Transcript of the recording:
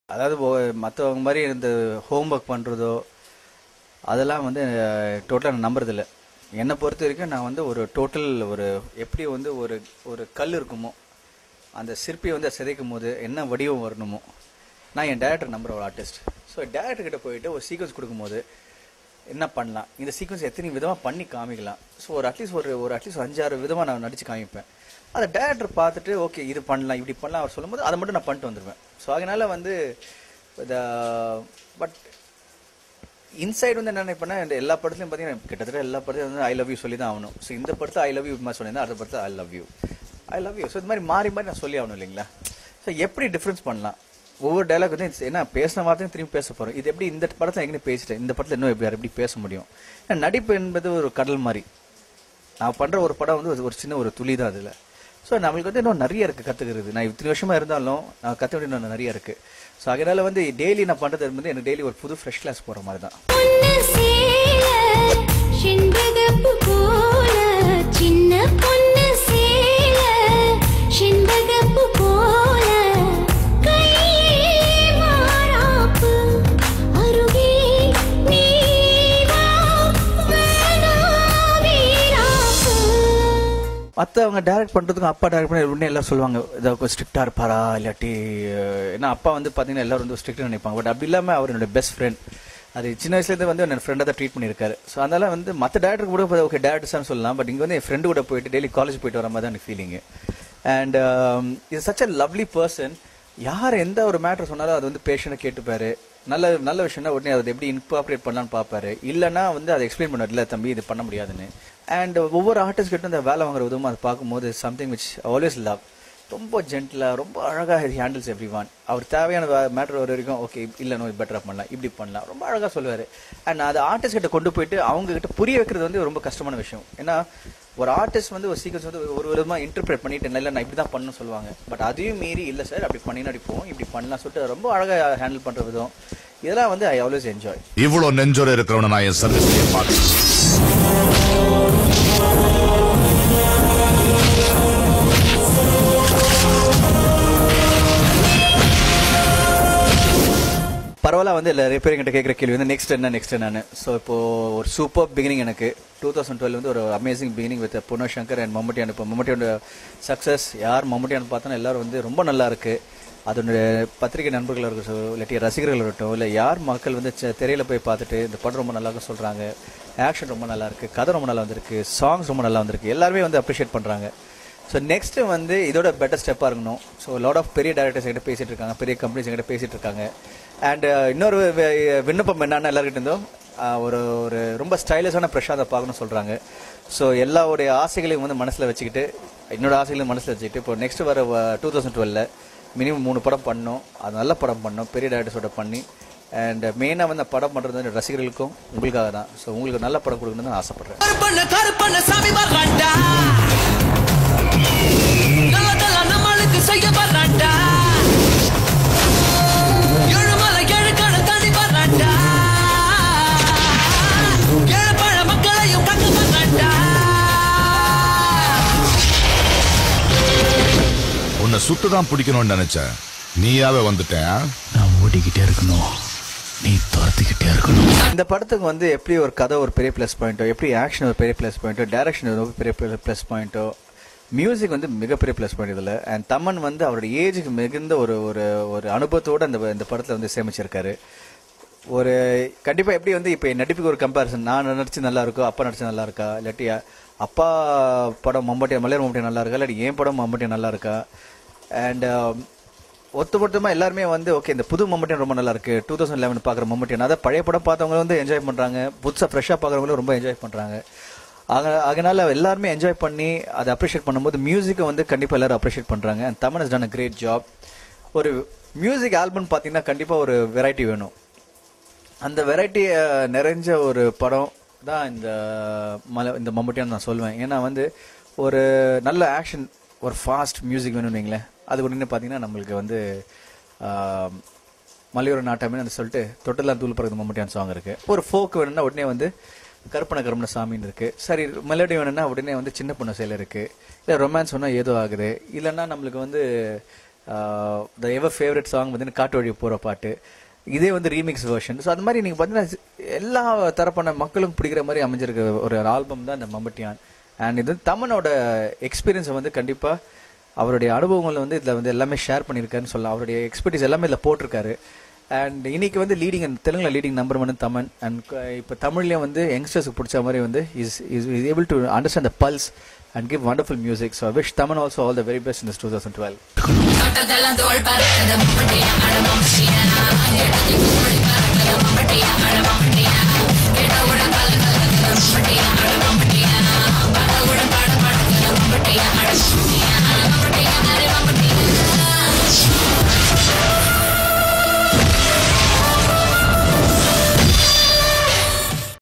அதாவது மற்றவங்க மாதிரி இந்த ஹோம்ஒர்க் பண்ணுறதோ அதெல்லாம் வந்து டோட்டலாக நான் நம்புறதில்ல என்னை பொறுத்த வரைக்கும் நான் வந்து ஒரு டோட்டல் ஒரு எப்படி வந்து ஒரு ஒரு கல் இருக்குமோ அந்த சிற்பி வந்து சிதைக்கும் போது என்ன வடிவம் வரணுமோ நான் என் டேரக்டர் நம்புற ஒரு ஆர்டிஸ்ட் ஸோ டேரக்டர் கிட்ட போயிட்டு ஒரு சீக்வன்ஸ் கொடுக்கும்போது என்ன பண்ணலாம் இந்த சீக்வன்ஸ் எத்தனை விதமாக பண்ணி காமிக்கலாம் ஸோ ஒரு அட்லீஸ்ட் ஒரு ஒரு அட்லீஸ்ட் அஞ்சாறு விதமாக நான் நடிச்சு காமிப்பேன் அதை டேரக்டர் பார்த்துட்டு ஓகே இது பண்ணலாம் இப்படி பண்ணலாம் அவர் சொல்லும்போது அதை மட்டும் நான் பண்ணிட்டு வந்துடுவேன் ஸோ அதனால வந்து இந்த பட் இன்சைடு வந்து என்ன நினைப்பேன்னா இந்த எல்லா படத்துலையும் பார்த்தீங்கன்னா கிட்டத்தட்ட எல்லா படத்துலையும் வந்து ஐ லவ் யூ சொல்லி தான் ஆகணும் ஸோ இந்த படத்தில் ஐ லவ் யூ மாதிரி சொல்லியிருந்தா அடுத்த படத்தில் I love you I love you so இந்த மாதிரி மாறி மாறி நான் சொல்லி ஆகணும் இல்லைங்களா ஸோ எப்படி டிஃப்ரென்ஸ் பண்ணலாம் ஒவ்வொரு டைலாக் வந்து it's என்ன பேசின வார்த்தையும் திரும்பி பேச போகிறோம் இது எப்படி இந்த படத்தில் எங்கே பேசிட்டேன் இந்த படத்தில் இன்னும் எப்படி வேற எப்படி பேச முடியும் ஏன்னா நடிப்பு என்பது ஒரு கடல் மாதிரி நான் பண்ணுற ஒரு படம் வந்து ஒரு- ஒரு சின்ன ஒரு துளி தான் அதில் ஸோ நம்மளுக்கு வந்து இன்னும் நிறைய இருக்குது கற்றுக்கிறது நான் இத்தனை வருஷமா இருந்தாலும் நான் கற்க வேண்டிய இன்னும் நிறைய இருக்குது ஸோ அதனால வந்து டெய்லி நான் பண்ணுறது வந்து எனக்கு டெய்லி ஒரு புது ஃப்ரெஷ் கிளாஸ் போகிற மாதிரி தான் பொன்னு சேல செண்பகப்பு போல சின்ன பொன்னு சேல செண்பகப்பு போல கையே மாறாப்பு அருகே நீ வா வேணா வீராப்பு மற்றவங்க டைரக்ட் பண்ணுறதுக்கும் அப்பா டைரக்ட் பண்ண உடனே எல்லாம் சொல்லுவாங்க ஏதாவது ஸ்ட்ரிக்டாக இருப்பாரா இல்லாட்டி அஹ், ஏன்னா அப்பா வந்து பார்த்தீங்கன்னா எல்லாரும் வந்து ஸ்ட்ரிக்டாக நினைப்பாங்க பட் அப்படி இல்லாமல் அவர் என்னோட பெஸ்ட் ஃப்ரெண்ட் அது சின்ன வயசுலேருந்து வந்து என் ஃப்ரெண்டாக தான் ட்ரீட் பண்ணியிருக்காரு ஸோ அதனால வந்து மற்ற டேரக்டர் கூட ஓகே டேரக்டர்ஸ்னு சொல்லலாம் பட் இங்கே வந்து என் ஃப்ரெண்டு கூட போயிட்டு டெய்லி காலேஜ் போயிட்டு வர மாதிரி தான் எனக்கு ஃபீலிங்கு அண்ட் இது சச் அ லவ்லி பர்சன் யார் எந்த ஒரு மேட்டர் சொன்னாலும் அது வந்து பேஷண்ட்டை கேட்டுப்பாரு நல்ல நல்ல விஷயம்னா உடனே அதை எப்படி இன்கார்பரேட் பண்ணலான்னு பார்ப்பாரு இல்லைன்னா வந்து அதை எக்ஸ்பிளைன் பண்ணார் இல்லை தம்பி இது பண்ண முடியாதுன்னு அண்ட் ஒவ்வொரு ஆர்டிஸ்ட் கிட்ட அந்த வேலை வாங்குற விதமும் அதை பார்க்கும்போது சம்திங் விச் ஆல்வேஸ் லவ் ரொம்ப ஜென்டிலாக ரொம்ப அழகாக ஹேண்டில்ஸ் எவ்ரி ஒன் அவர் தேவையான மேட்டர் வர வரைக்கும் ஓகே இல்லை நோ பெட்டராக பண்ணலாம் இப்படி பண்ணலாம் ரொம்ப அழகாக சொல்லுவார் அண்ட் அது ஆர்டிஸ்ட் கிட்ட கொண்டு போயிட்டு அவங்க கிட்ட புரிய வைக்கிறது வந்து ரொம்ப கஷ்டமான விஷயம் ஏன்னா ஒரு ஆர்டிஸ்ட் வந்து ஒரு சீக்வன்ஸ் வந்து ஒரு விதமாக இன்டர்பிரேட் பண்ணிட்டு இல்லை நான் இப்படி தான் பண்ணணும் சொல்லுவாங்க பட் அதையும் மீறி இல்லை சார் அப்படி பண்ணினா அப்படி போவோம் இப்படி பண்ணலாம் சொல்லிட்டு ரொம்ப அழகாக ஹேண்டில் பண்ணுற விதம் இதெல்லாம் வந்து ஐ ஆல்வேஸ் என்ஜாய் இவ்வளவு நெஞ்சோட இருக்கிறவன நான் என் சர்வீஸ்லயே பார்க்கணும் பரவாயில்ல வந்து நிறைய பேர் என்கிட்ட கேட்குற கேள்வி வந்து நெக்ஸ்ட் என்ன நெக்ஸ்ட் என்னன்னு ஸோ இப்போ ஒரு சூப்பர் பிகினிங் எனக்கு டூ தௌசண்ட் டுவெல் வந்து ஒரு அமேசிங் பிகினிங் வித் புனோசங்கர் அண்ட் மம்முட்டியான் இப்போ மம்முட்டியோட சக்ஸஸ் யார் மம்முட்டியான்னு பார்த்தோன்னா எல்லாரும் வந்து ரொம்ப நல்லா இருக்கு அதனுடைய பத்திரிகை நண்பர்கள் இருக்கட்டும் இல்லாட்டி ரசிகர்கள் இருக்கட்டும் இல்லை யார் மக்கள் வந்து செ- திரையில போய் பார்த்துட்டு இந்த படம் ரொம்ப நல்லா இருக்குன்னு சொல்றாங்க ஆக்ஷன் ரொம்ப நல்லா இருக்கு கதை ரொம்ப நல்லா வந்திருக்கு சாங்ஸ் ரொம்ப நல்லா வந்திருக்கு எல்லாருமே வந்து அப்ரிஷியேட் பண்றாங்க ஸோ நெக்ஸ்ட் வந்து இதோட பெட்டர் ஸ்டெப்பாக இருக்கணும் ஸோ லாட் ஆஃப் பெரிய டேரக்டர்ஸ் எங்கிட்ட பேசிட்டு இருக்காங்க பெரிய கம்பெனிஸ் எங்கிட்ட பேசிட்டு இருக்காங்க அண்ட் இன்னொரு வி- விண்ணப்பம் என்னன்னா எல்லாருக்கிட்ட இருந்தும் ஆஹ், ஒரு ஒரு ரொம்ப ஸ்டைலிஷான பிரசாதை பார்க்கணும்னு சொல்றாங்க ஸோ எல்லாருடைய ஆசைகளையும் வந்து மனசில் வச்சுக்கிட்டு என்னோட ஆசைகளையும் மனசில் வச்சுக்கிட்டு இப்போ நெக்ஸ்ட் வர டூ தௌசண்ட் டுவெல்ல மினிமம் மூணு படம் பண்ணோம் அது நல்ல படம் பண்ணோம் பெரிய டேரக்டர்ஸோட பண்ணி அண்ட் மெயினாக வந்து அந்த படம் பண்ணுறது வந்து ரசிகர்களுக்கும் உங்களுக்காக தான் ஸோ உங்களுக்கு நல்ல படம் கொடுக்கணும்னு நான் ஆசைப்படுறேன் கருப்பண்ண கருப்பண்ண சாமி வர்றான்டா நல்லதெல்லாம் நம்மளுக்கு செய்ய வர்றான்டா எழுமலை எழுக்கான தாண்டி வர்றான்டா ஏழப்பழ மக்களையும் கக்க வர்றான்டா உன்னை சுட்டுதான் பிடிக்கணும்னு நினைச்சேன் நீயாவே வந்துட்டேன் நான் ஓடிக்கிட்டே இருக்கணும் நீ துரத்திக்கிட்டே இருக்கணும் இந்த படத்துக்கு வந்து எப்படி ஒரு கதை ஒரு பெரிய ப்ளஸ் பாயிண்ட்டோ எப்படி ஆக்ஷன் ஒரு பெரிய ப்ளஸ் பாயிண்ட்டோ டைரக்ஷன் ஒரு பெரிய ப்ளஸ் பாயிண்ட்டோ மியூசிக் வந்து மிகப்பெரிய ப்ளஸ் பாயிண்ட் இதில் அண்ட் தமன் வந்து அவருடைய ஏஜுக்கு மிகுந்த ஒரு ஒரு ஒரு அனுபவத்தோட அந்த இந்த படத்தில் வந்து சேமிச்சிருக்காரு ஒரு கண்டிப்பாக எப்படி வந்து இப்போ என் நடிப்புக்கு ஒரு கம்பேரிசன் நான் நடிச்சு நல்லா இருக்கோ அப்பா நடிச்சு நல்லா இருக்கா இல்லாட்டி அப்பா படம் மம்பட்டியா மலையாள மம்பட்டியா நல்லா இருக்கா இல்லாட்டி என் படம் மம்பட்டியா நல்லா இருக்கா அண்ட் ஒத்து மொத்தமாக எல்லாருமே வந்து ஓகே இந்த புது மம்மட்டியன் ரொம்ப நல்லா இருக்கு டூ தௌசண்ட் லெவன் பார்க்குற மம்மட்டியன் அதாவது பழைய படம் பார்த்தவங்க வந்து என்ஜாய் பண்ணுறாங்க புதுசாக ஃப்ரெஷ்ஷாக பார்க்குறவங்களும் ரொம்ப என்ஜாய் பண்ணுறாங்க ஆக அதனால எல்லாருமே என்ஜாய் பண்ணி அதை அப்ரிஷியேட் பண்ணும்போது மியூசிக்கை வந்து கண்டிப்பாக எல்லாரும் அப்ரிஷியேட் பண்ணுறாங்க and Tamil is done a great job ஒரு மியூசிக் ஆல்பம் பார்த்தீங்கன்னா கண்டிப்பாக ஒரு வெரைட்டி வேணும் அந்த வெரைட்டி நிறைஞ்ச ஒரு படம் தான் இந்த மலை இந்த மம்முட்டியான்னு நான் சொல்லுவேன் ஏன்னா வந்து ஒரு நல்ல ஆக்ஷன் ஒரு ஃபாஸ்ட் மியூசிக் வேணும்னு வைங்களேன் அது உடனே பார்த்தீங்கன்னா நம்மளுக்கு வந்து ஆஹ், மலையோர நாட்டாமே சொல்லிட்டு தொட்டெல்லாம் தூள் பறக்குது மம்முட்டியான் சாங் இருக்கு ஒரு ஃபோக் வேணும்னா உடனே வந்து கருப்பன கருமண சாமின்னு இருக்கு சரி மெலடி வேணும்னா உடனே வந்து சின்ன பொண்ணு செயல் இருக்கு இல்லை ரொமான்ஸ் வேணா ஏதோ ஆகுது இல்லைன்னா நம்மளுக்கு வந்து த எவர் ஃபேவரட் சாங் வந்து காட்டு வழி போகிற பாட்டு இதே வந்து ரீமிக்ஸ் வெர்ஷன் ஸோ அது மாதிரி நீங்கள் பார்த்தீங்கன்னா எல்லா தரப்பான மக்களும் பிடிக்கிற மாதிரி அமைஞ்சிருக்க ஒரு ஆல்பம் தான் இந்த மம்பட்டியான் அண்ட் இது தமனோட எக்ஸ்பீரியன்ஸை வந்து கண்டிப்பாக அவருடைய அனுபவங்கள் வந்து இதில் வந்து எல்லாமே ஷேர் பண்ணியிருக்காருன்னு சொல்லலாம் அவருடைய எக்ஸ்பர்டீஸ் எல்லாமே இதில் போட்டிருக்காரு அண்ட் இன்னைக்கு வந்து லீடிங் தெலுங்குல leading number one Thaman and இப்போ தமிழ்லேயும் வந்து யங்ஸ்டர்ஸ்க்கு பிடிச்ச மாதிரி வந்து is is is able to understand the pulse and give wonderful music so wish Thaman also all the very best in two thousand twelve தொட்டதெல்லாம் தோள் பறக்குது மம்பட்டியா அட மம்பட்டியா எட்டத்துக்கு ஓடி பறக்குது மம்பட்டியா அட மம்பட்டியா